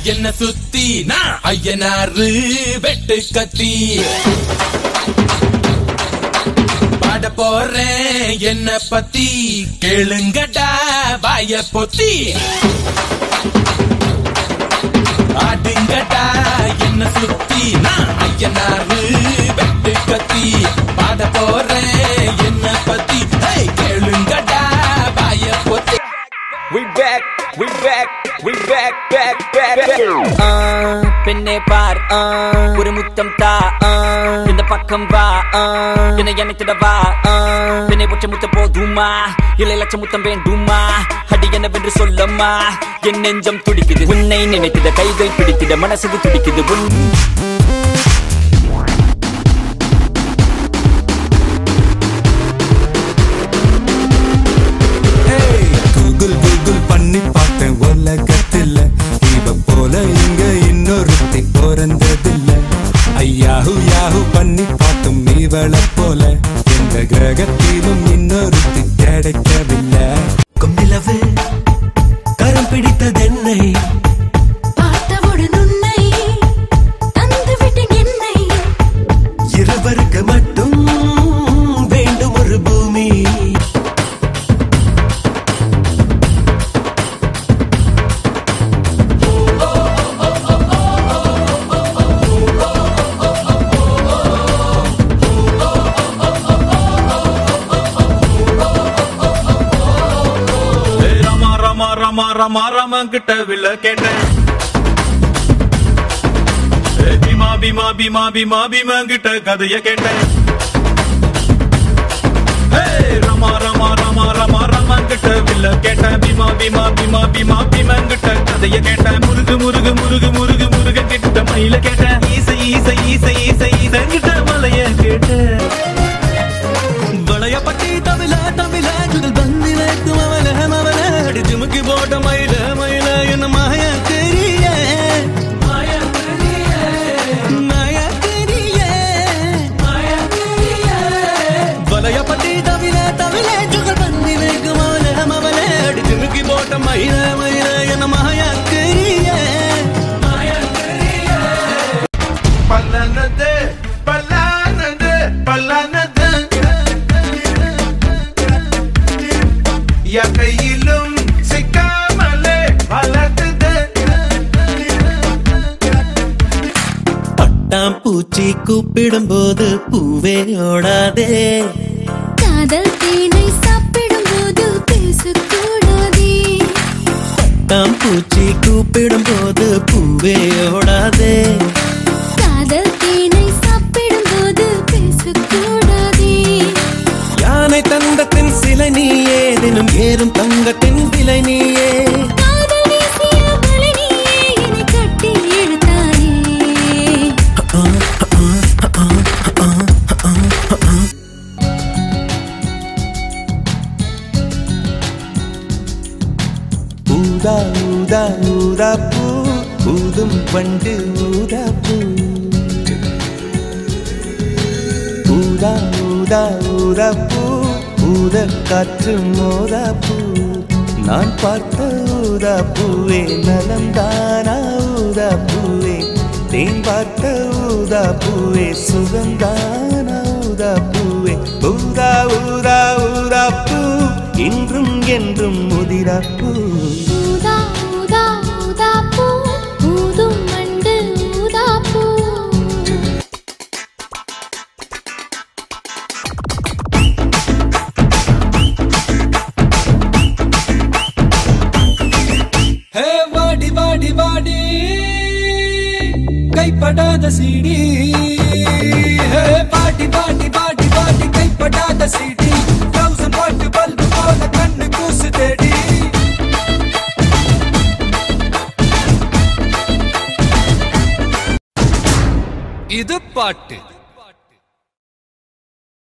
என்ன சுத்தி நான் ஐயனாரு வெட்டு கத்தி பாட போறேன் என்ன பத்தி கேளுங்கடா வாய பொத்தி ஆடுங்கடா என்ன சுத்தி நான் ஐயனாரு வெட்டு கத்தி பாட போறேன் என்ன பத்தி ஹே, கேளுங்கடா வாய பொத்தி We back, we back, we back, back, back, back. ஆ, பெண்ணே பார் ஆ, ஒரு முத்தம் தா ஆ, இந்த பக்கம் வா ஆ, என்னை அணைத்திட வா ஆ, பெண்ணை ஒற்றை முத்தம் போதுமா இல்லை லட்சம் முத்தம் வேண்டுமா அடி என்னவென்று சொல்லம்மா என் நெஞ்சம் துடிக்குது உன்னை நினைத்திட கைகள் பிடித்திட மனசது துடிக்குது உன் கூகுள் கூகுள் பண்ணி பார்த்தேன் உலகத்துல இவ போல இங்க இன்னொருத்தி பிறந்ததில்ல ஐயாஹு யாஹு பண்ணி பார்த்தும் இவளை போல எந்த கிரகத்திலும் இன்னொருத்தி கிடைக்கவில்லை கொம்பிலவு கரம் பிடித்ததென்னை பார்த்தவுடன் உன்னை தந்துவிட்டேன் என்னை இருவருக்கு மட்டும் வேண்டும் ஒரு பூமி ஏய் ராமா ராமா ராமா ராமா ராமா கிட்ட வில்ல கேட்டேன் ஏய் பீமா பீமா பீமா பீமா பீமா கிட்ட கதைய கேட்டேன் ஏய் ராமா ராமா ராமா ராமா ராமா கிட்ட வில்ல கேட்டேன் பீமா பீமா பீமா பீமா பீமா கிட்ட கதைய கேட்டேன் முருகு முருகு முருகு முருகு முருக கிட்ட மயில கேட்டேன் ஈசை ஈசை ஈசை ஈசை ஈசை கிட்ட மலைய கேட்டேன் வளையப்பட்டி தவில தவில குதல் பந்தி வைக்கும் அவல மவல அடி ஜுமுக்கி போட்ட மயில மயில என்ன மாய தெரிய மாய தெரிய வளையப்பட்டி தவில தவில குதல் பந்தி வைக்கும் அவல மவல அடி ஜுமுக்கி போட்ட மயில மயில என்ன மாய தெரிய பல்லானது பல்லானது பல்லானது என் கையிலும் சிக்காமலே வளர்த்தது பட்டாம் பூச்சி கூப்பிடும் போது பூவே ஓடாதே காதல் தேனை சாப்பிடும் போது பேசக்கூடாதே பட்டாம் பூச்சி கூப்பிடும் போது பூவே ஓடாதே காதல் தேனை சாப்பிடும் போது பேசக்கூடாதே யானை தந்தத்தின் சிலை நீயே தினம் ஏறும் தங்கத்தின் விலை நீயே காதல் வீசிய வலை நீயே என்னை கட்டி இழுத்தாயே ஊதா ஊதா ஊதா பூ ஊதும் பண்டு ஊதா பூ ஊதா ஊதா ஊதா பூ ஊத காற்று மோதா பூ நான் பார்த்த ஊதா பூவே நலந்தானா ஊதா பூவே தேன் பார்த்த ஊதா பூவே சுகந்தானா ஊதா பூவே ஊதா ஊதா ஊதா பூ இன்றும் என்றும் முதிரா பூ ஊதா ஊதா ஊதா பூ ஊதும் மண்டு ஊதா பூ ஹே வாடி வாடி வாடி கைப்படாத சீடி ஹே பாட்டி பாட்டி பாட்டி பாட்டி கைப்படாத சீடி தௌசண்ட் வாட் பல்பு போல கண்ணு கூசு தேடி இது பாட்டு